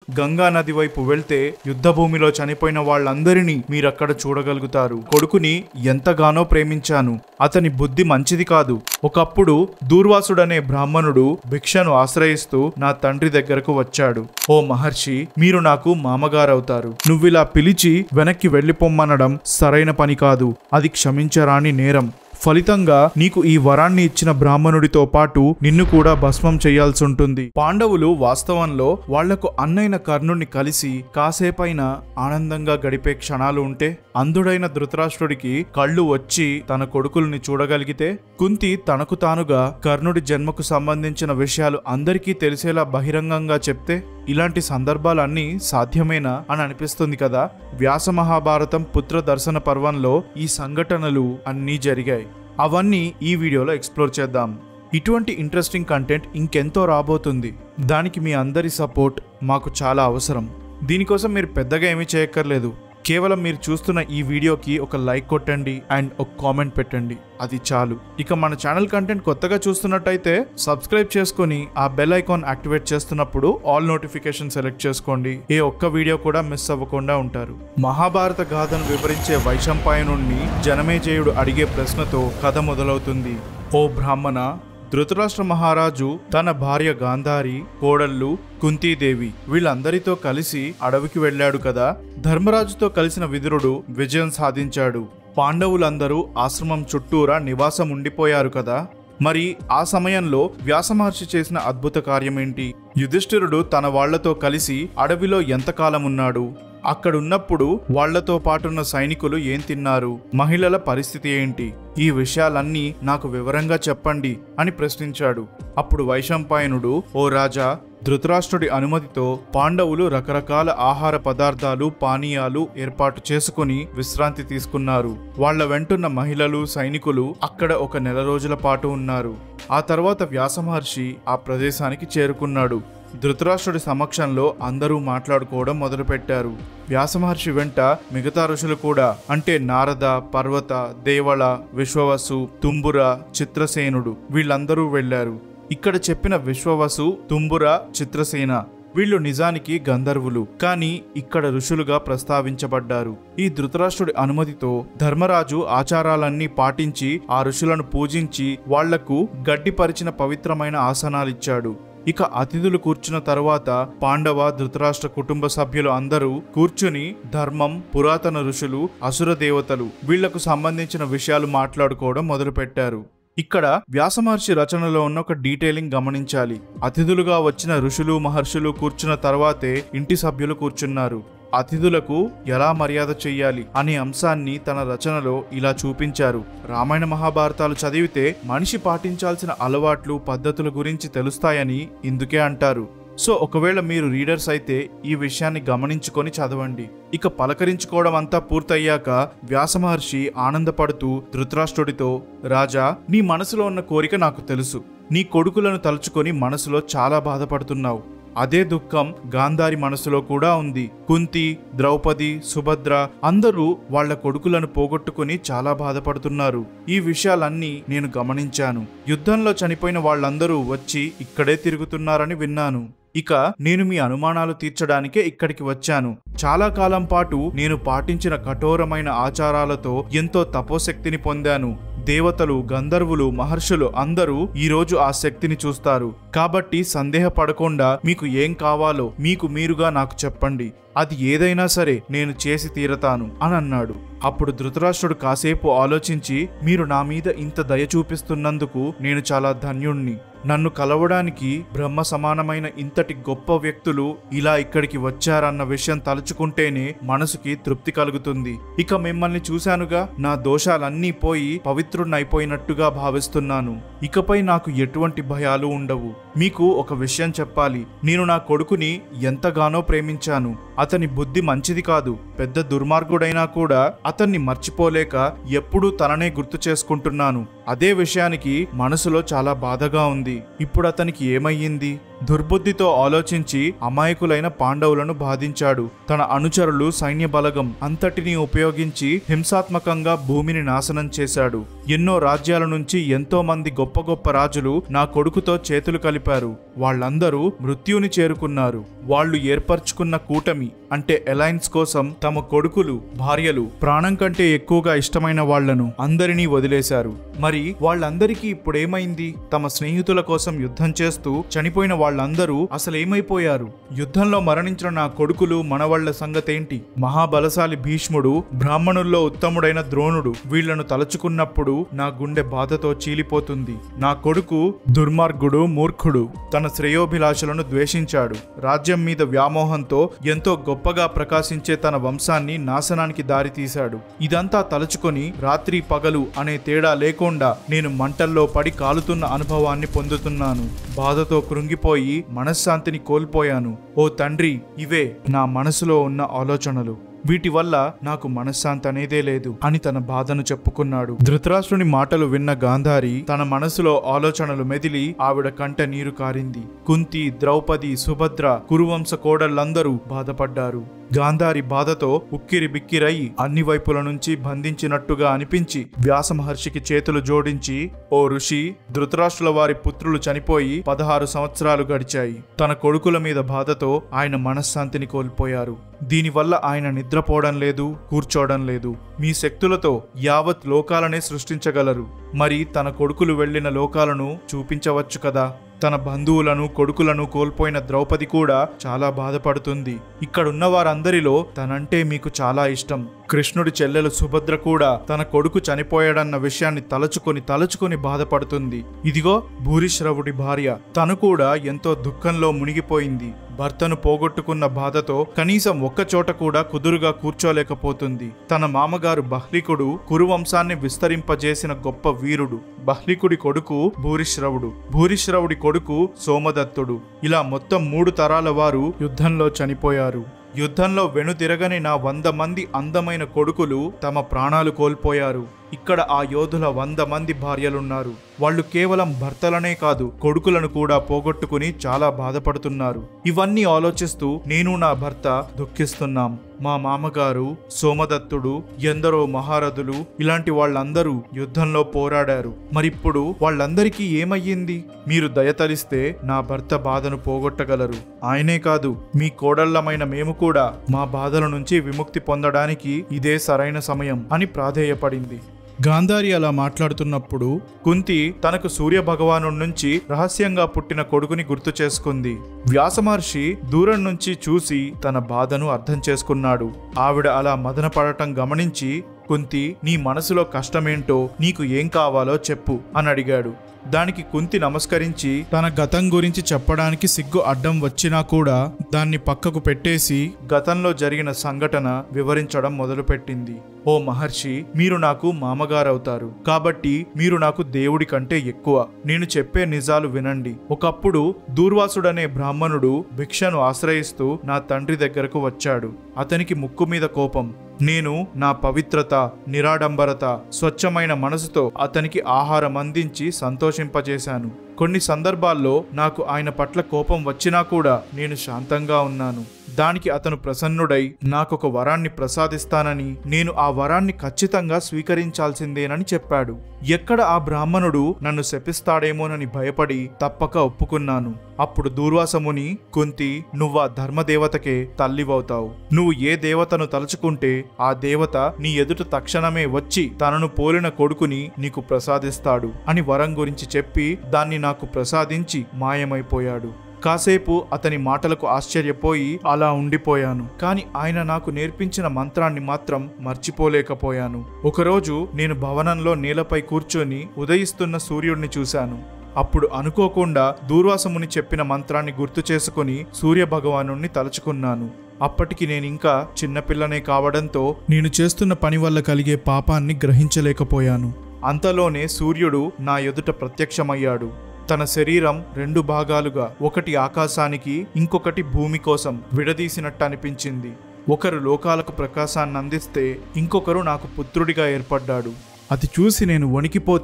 గంగా నది వైపు వెళ్తే యుద్ధ భూమిలో చనిపోయిన వాళ్ళందరినీ మీరక్కడ చూడగలుగుతారు కొడుకుని ఎంతగానో ప్రేమించాను అతని బుద్ధి మంచిది కాదు ఒకప్పుడు దూర్వాసుడనే బ్రాహ్మణుడు భిక్షను ఆశ్రయిస్తూ నా తండ్రి దగ్గరకు వచ్చాడు ఓ మహర్షి మీరు నాకు మామగారవుతారు నువ్విలా పిలిచి వెనక్కి వెళ్ళిపోమ్మనడం సరైన పని కాదు అది క్షమించరాని నేరం ఫలితంగా నీకు ఈ వరాన్ని ఇచ్చిన బ్రాహ్మణుడితో పాటు నిన్ను కూడా భస్మం చేయాల్సి ఉంటుంది పాండవులు వాస్తవంలో వాళ్లకు అన్నైన కర్ణుని కలిసి కాసేపైన ఆనందంగా గడిపే క్షణాలు ఉంటే అందుడైన ధృతరాష్ట్రుడికి కళ్ళు వచ్చి తన కొడుకుల్ని చూడగలిగితే కుంతి తనకు తానుగా కర్ణుడి జన్మకు సంబంధించిన విషయాలు అందరికీ తెలిసేలా బహిరంగంగా చెప్తే ఇలాంటి సందర్భాలన్నీ సాధ్యమేనా అని అనిపిస్తుంది కదా వ్యాస మహాభారతం పుత్ర దర్శన పర్వంలో ఈ సంఘటనలు అన్నీ జరిగాయి అవన్నీ ఈ వీడియోలో ఎక్స్ప్లోర్ చేద్దాం ఇటువంటి ఇంట్రెస్టింగ్ కంటెంట్ ఇంకెంతో రాబోతుంది దానికి మీ అందరి సపోర్ట్ మాకు చాలా అవసరం దీనికోసం మీరు పెద్దగా ఏమీ చేయక్కర్లేదు కేవలం మీరు చూస్తున్న ఈ వీడియోకి ఒక లైక్ కొట్టండి అండ్ ఒక కామెంట్ పెట్టండి అది చాలు ఇక మన ఛానల్ కంటెంట్ కొత్తగా చూస్తున్నట్టయితే సబ్స్క్రైబ్ చేసుకొని ఆ బెల్ ఐకాన్ యాక్టివేట్ చేస్తున్నప్పుడు ఆల్ నోటిఫికేషన్ సెలెక్ట్ చేసుకోండి ఏ ఒక్క వీడియో కూడా మిస్ అవ్వకుండా ఉంటారు మహాభారత గాథను వివరించే వైశంపాయనుణ్ణి జనమేజయుడు అడిగే ప్రశ్నతో కథ మొదలవుతుంది ఓ బ్రాహ్మణ ధృతరాష్ట్ర మహారాజు తన భార్య గాంధారి కోడళ్ళు కుంతీదేవి వీళ్ళందరితో కలిసి అడవికి వెళ్ళాడు కదా ధర్మరాజుతో కలిసిన విదురుడు విజయం సాధించాడు పాండవులందరూ ఆశ్రమం చుట్టూరా నివాసం ఉండిపోయారు కదా మరి ఆ సమయంలో వ్యాసమహర్షి చేసిన అద్భుత కార్యమేంటి యుధిష్ఠిరుడు తన వాళ్లతో కలిసి అడవిలో ఎంతకాలం ఉన్నాడు అక్కడున్నప్పుడు వాళ్లతో పాటున్న సైనికులు ఏం తిన్నారు మహిళల పరిస్థితి ఏంటి ఈ విషయాలన్నీ నాకు వివరంగా చెప్పండి అని ప్రశ్నించాడు అప్పుడు వైశంపాయనుడు ఓ రాజా ధృతరాష్ట్రుడి అనుమతితో పాండవులు రకరకాల ఆహార పదార్థాలు పానీయాలు ఏర్పాటు చేసుకుని విశ్రాంతి తీసుకున్నారు వాళ్ళ వెంటున్న మహిళలు సైనికులు అక్కడ ఒక నెల రోజుల పాటు ఉన్నారు ఆ తర్వాత వ్యాసమహర్షి ఆ ప్రదేశానికి చేరుకున్నాడు ధృతరాష్ట్రుడి సమక్షంలో అందరూ మాట్లాడుకోవడం మొదలుపెట్టారు వ్యాసమహర్షి వెంట మిగతా ఋషులు కూడా అంటే నారద పర్వత దేవళ విశ్వవసు తుంబుర చిత్రసేనుడు వీళ్ళందరూ వెళ్లారు ఇక్కడ చెప్పిన విశ్వవసు తుంబుర చిత్రసేన వీళ్ళు నిజానికి గంధర్వులు కానీ ఇక్కడ ఋషులుగా ప్రస్తావించబడ్డారు ఈ ధృతరాష్ట్రుడి అనుమతితో ధర్మరాజు ఆచారాలన్నీ పాటించి ఆ ఋషులను పూజించి వాళ్లకు గడ్డిపరిచిన పవిత్రమైన ఆసనాలిచ్చాడు ఇక అతిథులు కూర్చున్న తరువాత పాండవ ధృతరాష్ట్ర కుటుంబ సభ్యులు అందరూ కూర్చుని ధర్మం పురాతన ఋషులు అసుర దేవతలు వీళ్లకు సంబంధించిన విషయాలు మాట్లాడుకోవడం మొదలుపెట్టారు ఇక్కడ వ్యాసమహర్షి రచనలో ఉన్న ఒక డీటెయిలింగ్ గమనించాలి అతిథులుగా వచ్చిన ఋషులు మహర్షులు కూర్చున్న తర్వాతే ఇంటి సభ్యులు కూర్చున్నారు అతిథులకు ఎలా మర్యాద చెయ్యాలి అనే అంశాన్ని తన రచనలో ఇలా చూపించారు రామాయణ మహాభారతాలు చదివితే మనిషి పాటించాల్సిన అలవాట్లు పద్ధతుల గురించి తెలుస్తాయని ఇందుకే అంటారు సో ఒకవేళ మీరు రీడర్స్ అయితే ఈ విషయాన్ని గమనించుకొని చదవండి ఇక పలకరించుకోవడం అంతా పూర్తయ్యాక వ్యాసమహర్షి ఆనందపడుతూ ధృతరాష్ట్రుడితో రాజా నీ మనసులో ఉన్న కోరిక నాకు తెలుసు నీ కొడుకులను తలుచుకొని మనసులో చాలా బాధపడుతున్నావు అదే దుఃఖం గాంధారి మనసులో కూడా ఉంది కుంతి ద్రౌపది సుభద్ర అందరూ వాళ్ళ కొడుకులను పోగొట్టుకుని చాలా బాధపడుతున్నారు ఈ విషయాలన్నీ నేను గమనించాను యుద్ధంలో చనిపోయిన వాళ్ళందరూ వచ్చి ఇక్కడే తిరుగుతున్నారని విన్నాను ఇక నేను మీ అనుమానాలు తీర్చడానికే ఇక్కడికి వచ్చాను చాలా కాలం పాటు నేను పాటించిన కఠోరమైన ఆచారాలతో ఎంతో తపోశక్తిని పొందాను దేవతలు గంధర్వులు మహర్షులు అందరూ ఈరోజు ఆ శక్తిని చూస్తారు కాబట్టి సందేహపడకుండా మీకు ఏం కావాలో మీకు మీరుగా నాకు చెప్పండి అది ఏదైనా సరే నేను చేసి తీరతాను అని అన్నాడు అప్పుడు ధృతరాష్ట్రుడు కాసేపు ఆలోచించి మీరు నా మీద ఇంత దయ చూపిస్తున్నందుకు నేను చాలా ధన్యుణ్ణి నన్ను కలవడానికి బ్రహ్మ సమానమైన ఇంతటి గొప్ప వ్యక్తులు ఇలా ఇక్కడికి వచ్చారన్న విషయం తలుచుకుంటేనే మనసుకి తృప్తి కలుగుతుంది ఇక మిమ్మల్ని చూశానుగా నా దోషాలన్నీ పోయి పవిత్రున్నైపోయినట్టుగా భావిస్తున్నాను ఇకపై నాకు ఎటువంటి భయాలు ఉండవు మీకు ఒక విషయం చెప్పాలి నేను నా కొడుకుని ఎంతగానో ప్రేమించాను అతని బుద్ధి మంచిది కాదు పెద్ద దుర్మార్గుడైనా కూడా అతన్ని మర్చిపోలేక ఎప్పుడూ తననే గుర్తు చేసుకుంటున్నాను అదే విషయానికి మనసులో చాలా బాధగా ఉంది ఇప్పుడు అతనికి ఏమయ్యింది దుర్బుద్ధితో ఆలోచించి అమాయకులైన పాండవులను బాధించాడు తన అనుచరులు సైన్య బలగం అంతటిని ఉపయోగించి హింసాత్మకంగా భూమిని నాశనం చేశాడు ఎన్నో రాజ్యాల నుంచి ఎంతో మంది గొప్ప గొప్ప రాజులు నా కొడుకుతో చేతులు కలిపారు వాళ్ళందరూ మృత్యుని చేరుకున్నారు వాళ్ళు ఏర్పరచుకున్న కూటమి అంటే అలయన్స్ కోసం తమ కొడుకులు భార్యలు ప్రాణం కంటే ఎక్కువగా ఇష్టమైన వాళ్లను అందరినీ వదిలేశారు మరి వాళ్ళందరికీ ఇప్పుడేమైంది తమ స్నేహితుల కోసం యుద్ధం చేస్తూ చనిపోయిన వాళ్ళందరూ అసలేమైపోయారు యుద్ధంలో మరణించిన నా కొడుకులు మనవాళ్ల సంగతేంటి మహాబలశాలి భీష్ముడు బ్రాహ్మణుల్లో ఉత్తముడైన ద్రోణుడు వీళ్లను తలుచుకున్నప్పుడు నా గుండె బాధతో చీలిపోతుంది నా కొడుకు దుర్మార్గుడు మూర్ఖుడు తన శ్రేయోభిలాషలను ద్వేషించాడు రాజ్యం మీద వ్యామోహంతో ఎంతో గొప్పగా ప్రకాశించే తన వంశాన్ని నాశనానికి దారితీశాడు ఇదంతా తలుచుకొని రాత్రి పగలు అనే తేడా లేకుండా నేను మంటల్లో పడి కాలుతున్న అనుభవాన్ని పొందుతున్నాను బాధతో కృంగిపోయి మనశ్శాంతిని కోల్పోయాను ఓ తండ్రి ఇవే నా మనసులో ఉన్న ఆలోచనలు వీటి వల్ల నాకు మనశ్శాంతి అనేదే లేదు అని తన బాధను చెప్పుకున్నాడు ధృతరాష్ట్రుని మాటలు విన్న గాంధారి తన మనసులో ఆలోచనలు మెదిలి ఆవిడ కంట నీరు కారింది కుంతి ద్రౌపది సుభద్ర కురువంశ కోడళ్ళందరూ బాధపడ్డారు గాంధారి బాధతో ఉక్కిరి బిక్కిరై అన్ని వైపుల నుంచి బంధించినట్టుగా అనిపించి వ్యాస మహర్షికి చేతులు జోడించి ఓ ఋషి ధృతరాష్ట్రుల వారి పుత్రులు చనిపోయి పదహారు సంవత్సరాలు గడిచాయి తన కొడుకుల మీద బాధతో ఆయన మనశ్శాంతిని కోల్పోయారు దీనివల్ల ఆయన నిద్రపోవడం లేదు కూర్చోవడం లేదు మీ శక్తులతో యావత్ లోకాలనే సృష్టించగలరు మరి తన కొడుకులు వెళ్ళిన లోకాలను చూపించవచ్చు కదా తన బంధువులను కొడుకులను కోల్పోయిన ద్రౌపది కూడా చాలా బాధపడుతుంది ఇక్కడున్న వారందరిలో తనంటే మీకు చాలా ఇష్టం కృష్ణుడి చెల్లెలు సుభద్ర కూడా తన కొడుకు చనిపోయాడన్న విషయాన్ని తలచుకొని తలచుకొని బాధపడుతుంది ఇదిగో భూరిశ్రవుడి భార్య తను కూడా ఎంతో దుఃఖంలో మునిగిపోయింది భర్తను పోగొట్టుకున్న బాధతో కనీసం ఒక్క చోట కూడా కుదురుగా కూర్చోలేకపోతుంది తన మామగారు బహ్లికుడు కురువంశాన్ని విస్తరింపజేసిన గొప్ప వీరుడు బహ్లికుడి కొడుకు భూరిశ్రవుడు భూరిశ్రవుడి కొడుకు సోమదత్తుడు ఇలా మొత్తం మూడు తరాల వారు యుద్ధంలో చనిపోయారు యుద్ధంలో వెనుతిరగని నా వంద మంది అందమైన కొడుకులు తమ ప్రాణాలు కోల్పోయారు ఇక్కడ ఆ యోధుల వంద మంది భార్యలున్నారు వాళ్ళు కేవలం భర్తలనే కాదు కొడుకులను కూడా పోగొట్టుకుని చాలా బాధపడుతున్నారు ఇవన్నీ ఆలోచిస్తూ నేను నా భర్త దుఃఖిస్తున్నాం మా మామగారు సోమదత్తుడు ఎందరో మహారథులు ఇలాంటి వాళ్ళందరూ యుద్ధంలో పోరాడారు మరిప్పుడు వాళ్ళందరికీ ఏమయ్యింది మీరు దయతలిస్తే నా భర్త బాధను పోగొట్టగలరు ఆయనే కాదు మీ కోడళ్లమైన మేము కూడా మా బాధల నుంచి విముక్తి పొందడానికి ఇదే సరైన సమయం అని ప్రాధేయపడింది గాంధారి అలా మాట్లాడుతున్నప్పుడు కుంతి తనకు సూర్య భగవాను నుంచి రహస్యంగా పుట్టిన కొడుకుని గుర్తు చేసుకుంది వ్యాసమహర్షి దూరం నుంచి చూసి తన బాధను అర్థం చేసుకున్నాడు ఆవిడ అలా మదన పడటం గమనించి కుంతి నీ మనసులో కష్టమేంటో నీకు ఏం కావాలో చెప్పు అని అడిగాడు దానికి కుంతి నమస్కరించి తన గతం గురించి చెప్పడానికి సిగ్గు అడ్డం వచ్చినా కూడా దాన్ని పక్కకు పెట్టేసి గతంలో జరిగిన సంఘటన వివరించడం మొదలుపెట్టింది ఓ మహర్షి మీరు నాకు మామగారవుతారు కాబట్టి మీరు నాకు దేవుడి కంటే ఎక్కువ నేను చెప్పే నిజాలు వినండి ఒకప్పుడు దూర్వాసుడనే బ్రాహ్మణుడు భిక్షను ఆశ్రయిస్తూ నా తండ్రి దగ్గరకు వచ్చాడు అతనికి ముక్కు మీద కోపం నేను నా పవిత్రత నిరాడంబరత స్వచ్ఛమైన మనసుతో అతనికి ఆహారం అందించి సంతోషింపజేశాను కొన్ని సందర్భాల్లో నాకు ఆయన పట్ల కోపం వచ్చినా కూడా నేను శాంతంగా ఉన్నాను దానికి అతను ప్రసన్నుడై నాకొక వరాన్ని ప్రసాదిస్తానని నేను ఆ వరాన్ని ఖచ్చితంగా స్వీకరించాల్సిందేనని చెప్పాడు ఎక్కడ ఆ బ్రాహ్మణుడు నన్ను శపిస్తాడేమోనని భయపడి తప్పక ఒప్పుకున్నాను అప్పుడు దూర్వాసముని కుంతి నువ్వా ధర్మదేవతకే తల్లివవుతావు నువ్వు ఏ దేవతను తలుచుకుంటే ఆ దేవత నీ ఎదుట తక్షణమే వచ్చి తనను పోలిన కొడుకుని నీకు ప్రసాదిస్తాడు అని వరం గురించి చెప్పి దాన్ని నాకు ప్రసాదించి మాయమైపోయాడు కాసేపు అతని మాటలకు ఆశ్చర్యపోయి అలా ఉండిపోయాను కాని ఆయన నాకు నేర్పించిన మంత్రాన్ని మాత్రం మర్చిపోలేకపోయాను ఒకరోజు నేను భవనంలో నేలపై కూర్చొని ఉదయిస్తున్న సూర్యుడిని చూశాను అప్పుడు అనుకోకుండా దూర్వాసముని చెప్పిన మంత్రాన్ని గుర్తు చేసుకుని సూర్య భగవాను తలుచుకున్నాను అప్పటికి నేను ఇంకా చిన్నపిల్లనే కావడంతో నేను చేస్తున్న పని వల్ల కలిగే పాపాన్ని గ్రహించలేకపోయాను అంతలోనే సూర్యుడు నా ఎదుట ప్రత్యక్షమయ్యాడు తన శరీరం రెండు భాగాలుగా ఒకటి ఆకాశానికి ఇంకొకటి భూమి కోసం విడదీసినట్టు అనిపించింది ఒకరు లోకాలకు ప్రకాశాన్ని అందిస్తే ఇంకొకరు నాకు పుత్రుడిగా ఏర్పడ్డాడు అది చూసి నేను వణికిపోతే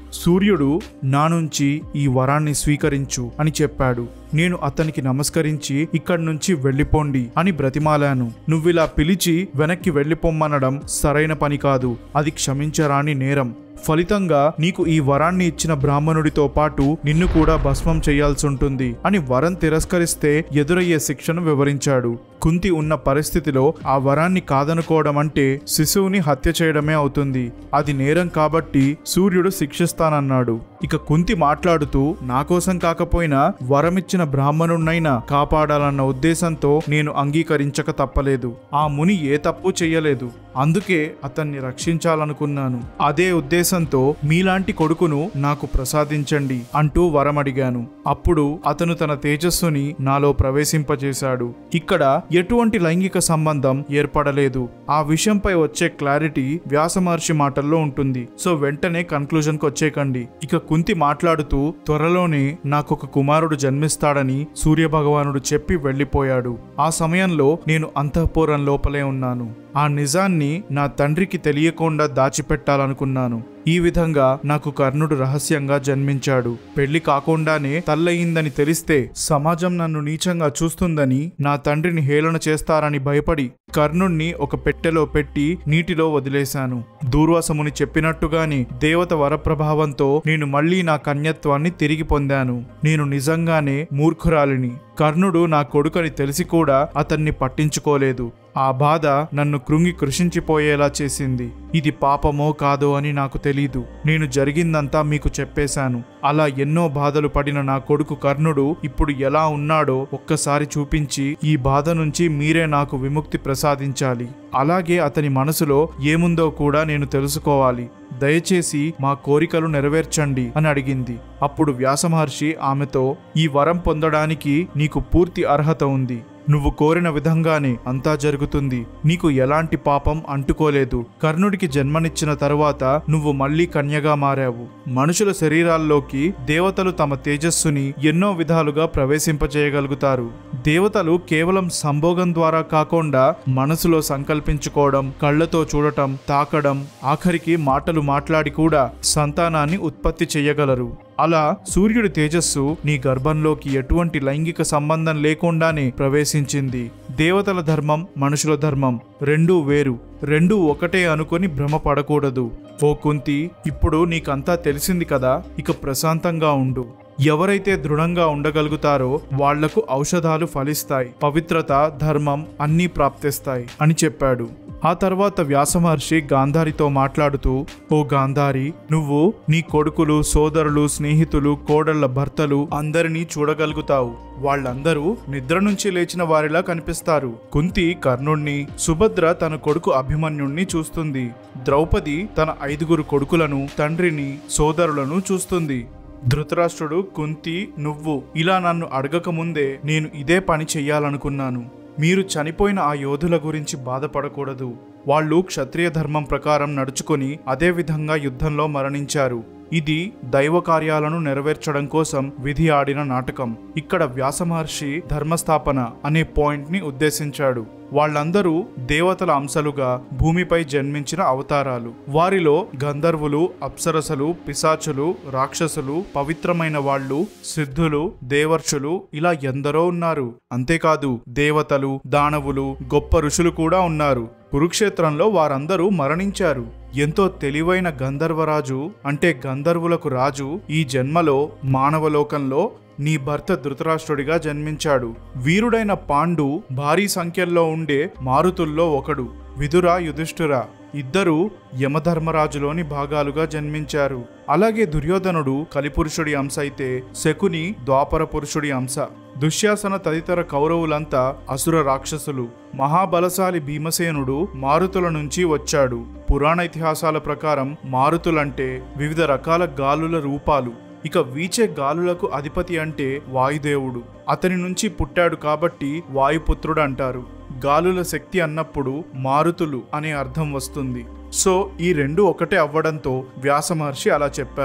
సూర్యుడు నా నుంచి ఈ వరాన్ని స్వీకరించు అని చెప్పాడు నేను అతనికి నమస్కరించి ఇక్కడి నుంచి వెళ్ళిపోండి అని బ్రతిమాలాను నువ్విలా పిలిచి వెనక్కి వెళ్ళిపోమ్మనడం సరైన పని కాదు అది క్షమించరాని నేరం ఫలితంగా నీకు ఈ వరాన్ని ఇచ్చిన బ్రాహ్మణుడితో పాటు నిన్ను కూడా భస్మం చేయాల్సి ఉంటుంది అని వరం తిరస్కరిస్తే ఎదురయ్యే శిక్షను వివరించాడు కుంతి ఉన్న పరిస్థితిలో ఆ వరాన్ని కాదనుకోవడం అంటే శిశువుని హత్య చేయడమే అవుతుంది అది నేరం కాబట్టి సూర్యుడు శిక్షిస్తానన్నాడు ఇక కుంతి మాట్లాడుతూ నా కోసం కాకపోయినా వరమిచ్చిన బ్రాహ్మణుణ్ణైనా కాపాడాలన్న ఉద్దేశంతో నేను అంగీకరించక తప్పలేదు ఆ ముని ఏ తప్పు చెయ్యలేదు అందుకే అతన్ని రక్షించాలనుకున్నాను అదే ఉద్దేశంతో మీలాంటి కొడుకును నాకు ప్రసాదించండి అంటూ వరమడిగాను అప్పుడు అతను తన తేజస్సుని నాలో ప్రవేశింపజేశాడు ఇక్కడ ఎటువంటి లైంగిక సంబంధం ఏర్పడలేదు ఆ విషయంపై వచ్చే క్లారిటీ వ్యాసమహర్షి మాటల్లో ఉంటుంది సో వెంటనే కన్క్లూజన్కి వచ్చేకండి ఇక కుంతి మాట్లాడుతూ త్వరలోనే నాకొక కుమారుడు జన్మిస్తాడని సూర్యభగవానుడు చెప్పి వెళ్ళిపోయాడు ఆ సమయంలో నేను అంతఃపురం లోపలే ఉన్నాను ఆ నిజాన్ని నా తండ్రికి తెలియకుండా దాచిపెట్టాలనుకున్నాను ఈ విధంగా నాకు కర్ణుడు రహస్యంగా జన్మించాడు పెళ్లి కాకుండానే తల్లయిందని తెలిస్తే సమాజం నన్ను నీచంగా చూస్తుందని నా తండ్రిని హేళన చేస్తారని భయపడి కర్ణుణ్ణి ఒక పెట్టెలో పెట్టి నీటిలో వదిలేశాను దూర్వాసముని చెప్పినట్టుగానే దేవత వరప్రభావంతో నేను మళ్ళీ నా కన్యత్వాన్ని తిరిగి పొందాను నేను నిజంగానే మూర్ఖురాలిని కర్ణుడు నా కొడుకని తెలిసి కూడా అతన్ని పట్టించుకోలేదు ఆ బాధ నన్ను కృంగి కృషించిపోయేలా చేసింది ఇది పాపమో కాదో అని నాకు తెలీదు నేను జరిగిందంతా మీకు చెప్పేశాను అలా ఎన్నో బాధలు పడిన నా కొడుకు కర్ణుడు ఇప్పుడు ఎలా ఉన్నాడో ఒక్కసారి చూపించి ఈ బాధ నుంచి మీరే నాకు విముక్తి ప్రసాదించాలి అలాగే అతని మనసులో ఏముందో కూడా నేను తెలుసుకోవాలి దయచేసి మా కోరికలు నెరవేర్చండి అని అడిగింది అప్పుడు వ్యాసమహర్షి ఆమెతో ఈ వరం పొందడానికి నీకు పూర్తి అర్హత ఉంది నువ్వు కోరిన విధంగానే అంతా జరుగుతుంది నీకు ఎలాంటి పాపం అంటుకోలేదు కర్ణుడికి జన్మనిచ్చిన తరువాత నువ్వు మళ్ళీ కన్యగా మారావు మనుషుల శరీరాల్లోకి దేవతలు తమ తేజస్సుని ఎన్నో విధాలుగా ప్రవేశింపజేయగలుగుతారు దేవతలు కేవలం సంభోగం ద్వారా కాకుండా మనసులో సంకల్పించుకోవడం కళ్ళతో చూడటం తాకడం ఆఖరికి మాటలు మాట్లాడి కూడా సంతానాన్ని ఉత్పత్తి చేయగలరు అలా సూర్యుడి తేజస్సు నీ గర్భంలోకి ఎటువంటి లైంగిక సంబంధం లేకుండానే ప్రవేశించింది దేవతల ధర్మం మనుషుల ధర్మం రెండూ వేరు రెండూ ఒకటే అనుకొని భ్రమపడకూడదు ఓ కుంతి ఇప్పుడు నీకంతా తెలిసింది కదా ఇక ప్రశాంతంగా ఉండు ఎవరైతే దృఢంగా ఉండగలుగుతారో వాళ్లకు ఔషధాలు ఫలిస్తాయి పవిత్రత ధర్మం అన్నీ ప్రాప్తిస్తాయి అని చెప్పాడు ఆ తర్వాత వ్యాసమహర్షి గాంధారితో మాట్లాడుతూ ఓ గాంధారి నువ్వు నీ కొడుకులు సోదరులు స్నేహితులు కోడళ్ల భర్తలు అందరినీ చూడగలుగుతావు వాళ్ళందరూ నిద్ర నుంచి లేచిన వారిలా కనిపిస్తారు కుంతి కర్ణుణ్ణి సుభద్ర తన కొడుకు అభిమన్యుణ్ణి చూస్తుంది ద్రౌపది తన ఐదుగురు కొడుకులను తండ్రిని సోదరులను చూస్తుంది ధృతరాష్ట్రుడు కుంతి నువ్వు ఇలా నన్ను అడగకముందే నేను ఇదే పని చెయ్యాలనుకున్నాను మీరు చనిపోయిన ఆ యోధుల గురించి బాధపడకూడదు వాళ్ళు క్షత్రియ ధర్మం ప్రకారం నడుచుకొని అదే విధంగా యుద్ధంలో మరణించారు ఇది దైవ కార్యాలను నెరవేర్చడం కోసం విధి ఆడిన నాటకం ఇక్కడ వ్యాసమహర్షి ధర్మస్థాపన అనే పాయింట్ ని ఉద్దేశించాడు వాళ్ళందరూ దేవతల అంశలుగా భూమిపై జన్మించిన అవతారాలు వారిలో గంధర్వులు అప్సరసలు పిశాచులు రాక్షసులు పవిత్రమైన వాళ్ళు సిద్ధులు దేవర్షులు ఇలా ఎందరో ఉన్నారు అంతేకాదు దేవతలు దానవులు గొప్ప ఋషులు కూడా ఉన్నారు కురుక్షేత్రంలో వారందరూ మరణించారు ఎంతో తెలివైన గంధర్వరాజు అంటే గంధర్వులకు రాజు ఈ జన్మలో మానవలోకంలో నీ భర్త ధృతరాష్ట్రుడిగా జన్మించాడు వీరుడైన పాండు భారీ సంఖ్యల్లో ఉండే మారుతుల్లో ఒకడు విదుర యుధిష్ఠిర ఇద్దరు యమధర్మరాజులోని భాగాలుగా జన్మించారు అలాగే దుర్యోధనుడు కలిపురుషుడి అంశ అయితే శకుని ద్వాపర పురుషుడి అంశ దుశ్శాసన తదితర కౌరవులంతా అసుర రాక్షసులు మహాబలశాలి భీమసేనుడు మారుతుల నుంచి వచ్చాడు పురాణ ఇతిహాసాల ప్రకారం మారుతులంటే వివిధ రకాల గాలుల రూపాలు ఇక వీచే గాలులకు అధిపతి అంటే వాయుదేవుడు అతని నుంచి పుట్టాడు కాబట్టి వాయుపుత్రుడు అంటారు గాలుల శక్తి అన్నప్పుడు మారుతులు అనే అర్థం వస్తుంది సో ఈ రెండు ఒకటే అవ్వడంతో వ్యాస మహర్షి అలా చెప్పారు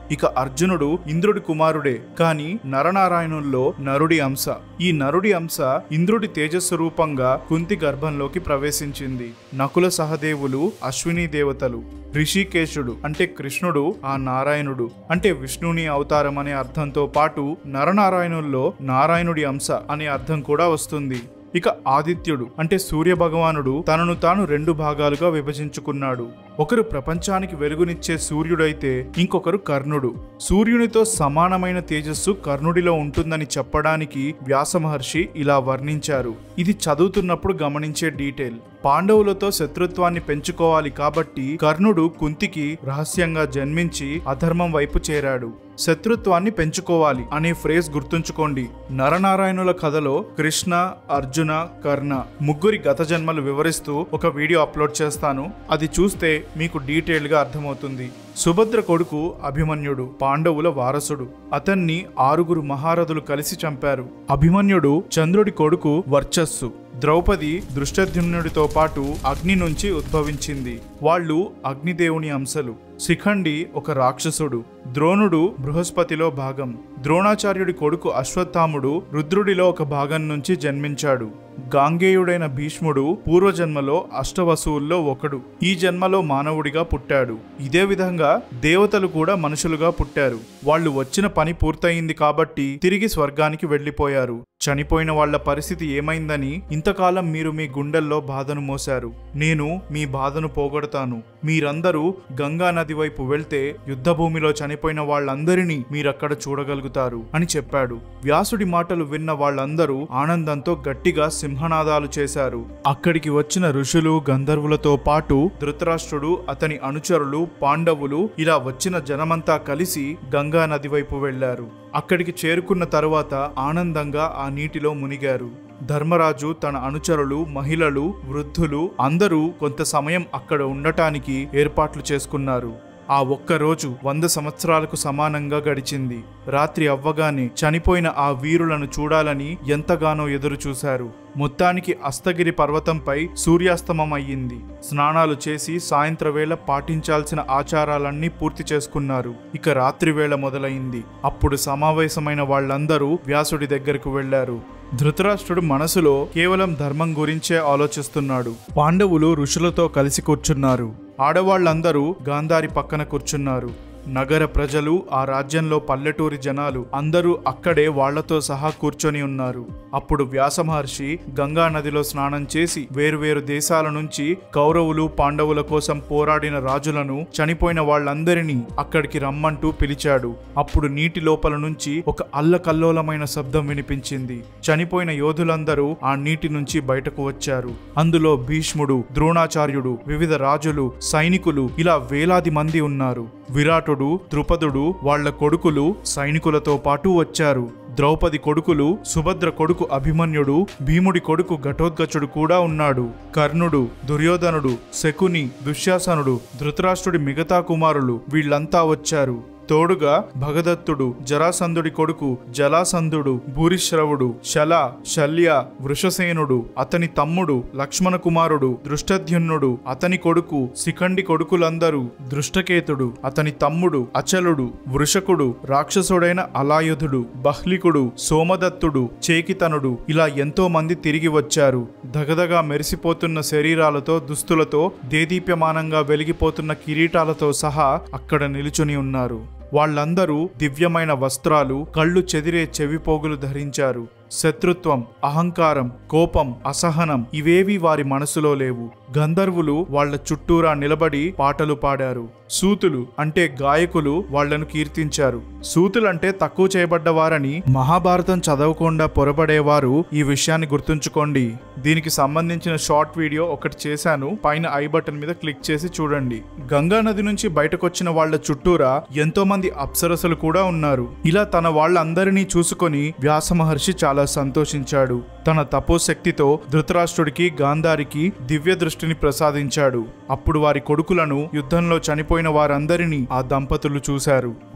ఇక అర్జునుడు ఇంద్రుడి కుమారుడే కాని నరనారాయణుల్లో నరుడి అంశ ఈ నరుడి అంశ ఇంద్రుడి తేజస్సు రూపంగా కుంతి గర్భంలోకి ప్రవేశించింది నకుల సహదేవులు అశ్విని దేవతలు రిషికేశుడు అంటే కృష్ణుడు ఆ నారాయణుడు అంటే విష్ణుని అవతారం అనే అర్థంతో పాటు నరనారాయణుల్లో నారాయణుడి అంశ అనే అర్థం కూడా వస్తుంది ఇక ఆదిత్యుడు అంటే సూర్య భగవానుడు తనను తాను రెండు భాగాలుగా విభజించుకున్నాడు ఒకరు ప్రపంచానికి వెలుగునిచ్చే సూర్యుడైతే ఇంకొకరు కర్ణుడు సూర్యునితో సమానమైన తేజస్సు కర్ణుడిలో ఉంటుందని చెప్పడానికి వ్యాస మహర్షి ఇలా వర్ణించారు ఇది చదువుతున్నప్పుడు గమనించే డీటెయిల్ పాండవులతో శత్రుత్వాన్ని పెంచుకోవాలి కాబట్టి కర్ణుడు కుంతికి రహస్యంగా జన్మించి అధర్మం వైపు చేరాడు శత్రుత్వాన్ని పెంచుకోవాలి అనే ఫ్రేజ్ గుర్తుంచుకోండి నరనారాయణుల కథలో కృష్ణ అర్జున కర్ణ ముగ్గురి గత జన్మలు వివరిస్తూ ఒక వీడియో అప్లోడ్ చేస్తాను అది చూస్తే మీకు డీటెయిల్ గా అర్థమవుతుంది సుభద్ర కొడుకు అభిమన్యుడు పాండవుల వారసుడు అతన్ని ఆరుగురు మహారథులు కలిసి చంపారు అభిమన్యుడు చంద్రుడి కొడుకు వర్చస్సు ద్రౌపది దృష్టద్యుమ్నుడితో పాటు అగ్ని నుంచి ఉద్భవించింది వాళ్ళు అగ్నిదేవుని అంశలు శిఖండి ఒక రాక్షసుడు ద్రోణుడు బృహస్పతిలో భాగం ద్రోణాచార్యుడి కొడుకు అశ్వత్థాముడు రుద్రుడిలో ఒక భాగం నుంచి జన్మించాడు గాంగేయుడైన భీష్ముడు పూర్వజన్మలో అష్టవసువుల్లో ఒకడు ఈ జన్మలో మానవుడిగా పుట్టాడు ఇదే విధంగా దేవతలు కూడా మనుషులుగా పుట్టారు వాళ్ళు వచ్చిన పని పూర్తయింది కాబట్టి తిరిగి స్వర్గానికి వెళ్లిపోయారు చనిపోయిన వాళ్ళ పరిస్థితి ఏమైందని ఇంతకాలం మీరు మీ గుండెల్లో బాధను మోశారు నేను మీ బాధను పోగొడతాను మీరందరూ గంగా నది వైపు వెళ్తే యుద్ధభూమిలో చనిపోయిన వాళ్ళందరినీ మీరక్కడ చూడగలుగుతారు అని చెప్పాడు వ్యాసుడి మాటలు విన్న వాళ్ళందరూ ఆనందంతో గట్టిగా సింహనాదాలు చేశారు అక్కడికి వచ్చిన ఋషులు గంధర్వులతో పాటు ధృతరాష్ట్రుడు అతని అనుచరులు పాండవులు ఇలా వచ్చిన జనమంతా కలిసి గంగా నది వైపు వెళ్లారు అక్కడికి చేరుకున్న తరువాత ఆనందంగా ఆ నీటిలో మునిగారు ధర్మరాజు తన అనుచరులు మహిళలు వృద్ధులు అందరూ కొంత సమయం అక్కడ ఉండటానికి ఏర్పాట్లు చేసుకున్నారు ఆ ఒక్క రోజు వంద సంవత్సరాలకు సమానంగా గడిచింది రాత్రి అవ్వగానే చనిపోయిన ఆ వీరులను చూడాలని ఎంతగానో ఎదురు చూశారు మొత్తానికి అస్తగిరి పర్వతంపై సూర్యాస్తమం అయ్యింది స్నానాలు చేసి సాయంత్ర వేళ పాటించాల్సిన ఆచారాలన్నీ పూర్తి చేసుకున్నారు ఇక రాత్రి వేళ మొదలైంది అప్పుడు సమావేశమైన వాళ్ళందరూ వ్యాసుడి దగ్గరకు వెళ్లారు ధృతరాష్ట్రుడు మనసులో కేవలం ధర్మం గురించే ఆలోచిస్తున్నాడు పాండవులు ఋషులతో కలిసి కూర్చున్నారు ఆడవాళ్లందరూ గాంధారి పక్కన కూర్చున్నారు నగర ప్రజలు ఆ రాజ్యంలో పల్లెటూరి జనాలు అందరూ అక్కడే వాళ్లతో సహా కూర్చొని ఉన్నారు అప్పుడు వ్యాస మహర్షి గంగా నదిలో స్నానం చేసి వేరువేరు దేశాల నుంచి కౌరవులు పాండవుల కోసం పోరాడిన రాజులను చనిపోయిన వాళ్ళందరినీ అక్కడికి రమ్మంటూ పిలిచాడు అప్పుడు నీటి లోపల నుంచి ఒక అల్లకల్లోలమైన శబ్దం వినిపించింది చనిపోయిన యోధులందరూ ఆ నీటి నుంచి బయటకు వచ్చారు అందులో భీష్ముడు ద్రోణాచార్యుడు వివిధ రాజులు సైనికులు ఇలా వేలాది మంది ఉన్నారు విరాటుడు ద్రుపదుడు వాళ్ళ కొడుకులు సైనికులతో పాటు వచ్చారు ద్రౌపది కొడుకులు సుభద్ర కొడుకు అభిమన్యుడు భీముడి కొడుకు ఘటోత్కచుడు కూడా ఉన్నాడు కర్ణుడు దుర్యోధనుడు శకుని దుశ్శాసనుడు ధృతరాష్ట్రుడి మిగతా కుమారులు వీళ్ళంతా వచ్చారు తోడుగా భగదత్తుడు జరాసంధుడి కొడుకు జలాసంధుడు భూరిశ్రవుడు శల శల్య వృషసేనుడు అతని తమ్ముడు లక్ష్మణ కుమారుడు దృష్టధ్యున్నుడు అతని కొడుకు శిఖండి కొడుకులందరూ దృష్టకేతుడు అతని తమ్ముడు అచలుడు వృషకుడు రాక్షసుడైన అలాయుధుడు బహ్లికుడు సోమదత్తుడు చేకితనుడు ఇలా ఎంతో మంది తిరిగి వచ్చారు దగదగా మెరిసిపోతున్న శరీరాలతో దుస్తులతో దేదీప్యమానంగా వెలిగిపోతున్న కిరీటాలతో సహా అక్కడ నిలుచుని ఉన్నారు వాళ్ళందరూ దివ్యమైన వస్త్రాలు కళ్ళు చెదిరే చెవిపోగులు ధరించారు శత్రుత్వం అహంకారం కోపం అసహనం ఇవేవి వారి మనసులో లేవు గంధర్వులు వాళ్ళ చుట్టూరా నిలబడి పాటలు పాడారు సూతులు అంటే గాయకులు వాళ్లను కీర్తించారు సూతులంటే తక్కువ చేయబడ్డవారని మహాభారతం చదవకుండా పొరబడేవారు ఈ విషయాన్ని గుర్తుంచుకోండి దీనికి సంబంధించిన షార్ట్ వీడియో ఒకటి చేశాను పైన ఐ బటన్ మీద క్లిక్ చేసి చూడండి గంగా నది నుంచి బయటకొచ్చిన వాళ్ళ చుట్టూరా ఎంతో మంది అప్సరసలు కూడా ఉన్నారు ఇలా తన వాళ్ళందరినీ చూసుకొని వ్యాస మహర్షి చాలా సంతోషించాడు తన తపోశక్తితో ధృతరాష్ట్రుడికి గాంధారికి దివ్య దృష్టిని ప్రసాదించాడు అప్పుడు వారి కొడుకులను యుద్ధంలో చనిపోయిన వారందరినీ ఆ దంపతులు చూశారు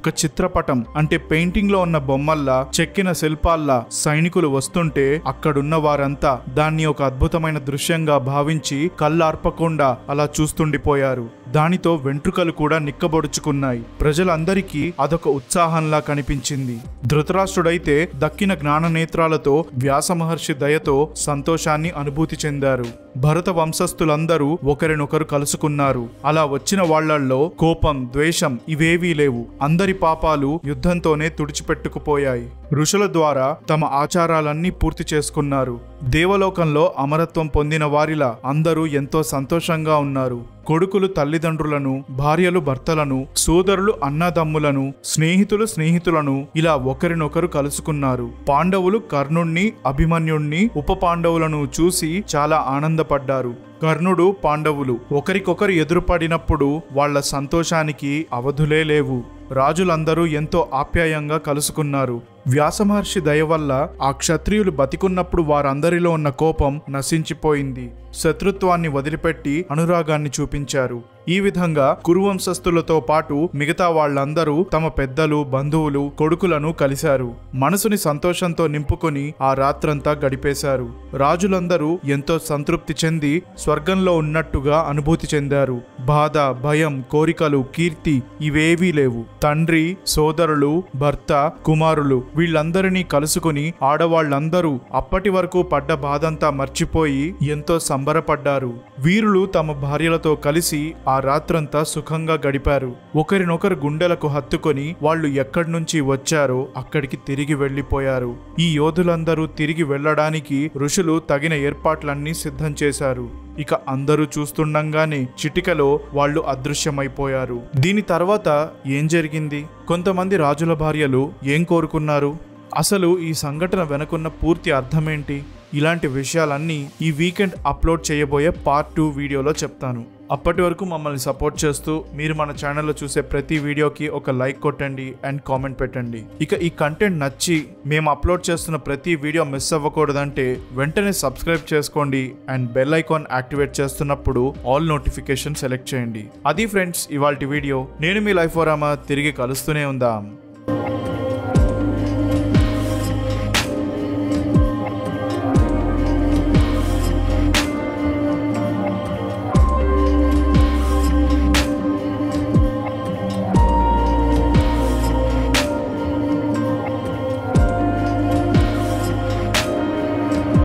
ఒక చిత్రపటం అంటే పెయింటింగ్ లో ఉన్న బొమ్మల్లా చెక్కిన శిల్పాల్లా సైనికులు వస్తుంటే అక్కడున్న వారంతా దాన్ని ఒక అద్భుతమైన దృశ్యంగా భావించి కళ్ళార్పకుండా అలా చూస్తుండిపోయారు దానితో వెంట్రుకలు కూడా నిక్కబొడుచుకున్నాయి ప్రజలందరికీ అదొక ఉత్సాహంలా కనిపించింది ధృతరాష్ట్రుడైతే దక్కిన జ్ఞాన నేత్రాలతో వ్యాస మహర్షి దయతో సంతోషాన్ని అనుభూతి చెందారు భరత వంశస్థులందరూ ఒకరినొకరు కలుసుకున్నారు అలా వచ్చిన వాళ్ళల్లో కోపం ద్వేషం ఇవేవీ లేవు అందరి పాపాలు యుద్ధంతోనే తుడిచిపెట్టుకుపోయాయి ఋషుల ద్వారా తమ ఆచారాలన్నీ పూర్తి చేసుకున్నారు దేవలోకంలో అమరత్వం పొందిన వారిలా అందరూ ఎంతో సంతోషంగా ఉన్నారు కొడుకులు తల్లిదండ్రులను భార్యలు భర్తలను సోదరులు అన్నదమ్ములను స్నేహితులు స్నేహితులను ఇలా ఒకరినొకరు కలుసుకున్నారు పాండవులు కర్ణుణ్ణి అభిమన్యుణ్ణి ఉప పాండవులను చూసి చాలా ఆనందపడ్డారు కర్ణుడు పాండవులు ఒకరికొకరు ఎదురుపడినప్పుడు వాళ్ళ సంతోషానికి అవధులే లేవు రాజులందరూ ఎంతో ఆప్యాయంగా కలుసుకున్నారు వ్యాసమహర్షి దయ వల్ల ఆ క్షత్రియులు బతికున్నప్పుడు వారందరిలో ఉన్న కోపం నశించిపోయింది శత్రుత్వాన్ని వదిలిపెట్టి అనురాగాన్ని చూపించారు ఈ విధంగా కురువంశస్థులతో పాటు మిగతా వాళ్ళందరూ తమ పెద్దలు బంధువులు కొడుకులను కలిశారు మనసుని సంతోషంతో నింపుకొని ఆ రాత్రంతా గడిపేశారు రాజులందరూ ఎంతో సంతృప్తి చెంది స్వర్గంలో ఉన్నట్టుగా అనుభూతి చెందారు బాధ భయం కోరికలు కీర్తి ఇవేవీ లేవు తండ్రి సోదరులు భర్త కుమారులు వీళ్ళందరినీ కలుసుకుని ఆడవాళ్ళందరూ అప్పటి వరకు పడ్డ బాధంతా మర్చిపోయి ఎంతో సంబరపడ్డారు వీరులు తమ భార్యలతో కలిసి ఆ రాత్రంతా సుఖంగా గడిపారు ఒకరినొకరు గుండెలకు హత్తుకొని వాళ్ళు ఎక్కడి నుంచి వచ్చారో అక్కడికి తిరిగి వెళ్లిపోయారు ఈ యోధులందరూ తిరిగి వెళ్ళడానికి ఋషులు తగిన ఏర్పాట్లన్నీ సిద్ధం చేశారు ఇక అందరూ చూస్తుండగానే చిటికలో వాళ్ళు అదృశ్యమైపోయారు దీని తర్వాత ఏం జరిగింది కొంతమంది రాజుల భార్యలు ఏం కోరుకున్నారు అసలు ఈ సంఘటన వెనుకున్న పూర్తి అర్థమేంటి ఇలాంటి విషయాలన్నీ ఈ వీకెండ్ అప్లోడ్ చేయబోయే పార్ట్ టూ వీడియోలో చెప్తాను అప్పటి వరకు మమ్మల్ని సపోర్ట్ చేస్తూ మీరు మన ఛానల్లో చూసే ప్రతి వీడియోకి ఒక లైక్ కొట్టండి అండ్ కామెంట్ పెట్టండి ఇక ఈ కంటెంట్ నచ్చి మేము అప్లోడ్ చేస్తున్న ప్రతి వీడియో మిస్ అవ్వకూడదంటే వెంటనే సబ్స్క్రైబ్ చేసుకోండి అండ్ బెల్ ఐకాన్ యాక్టివేట్ చేస్తున్నప్పుడు ఆల్ నోటిఫికేషన్ సెలెక్ట్ చేయండి అది ఫ్రెండ్స్ ఇవాళ వీడియో నేను మీ లైఫ్ వరామా తిరిగి కలుస్తూనే ఉందాం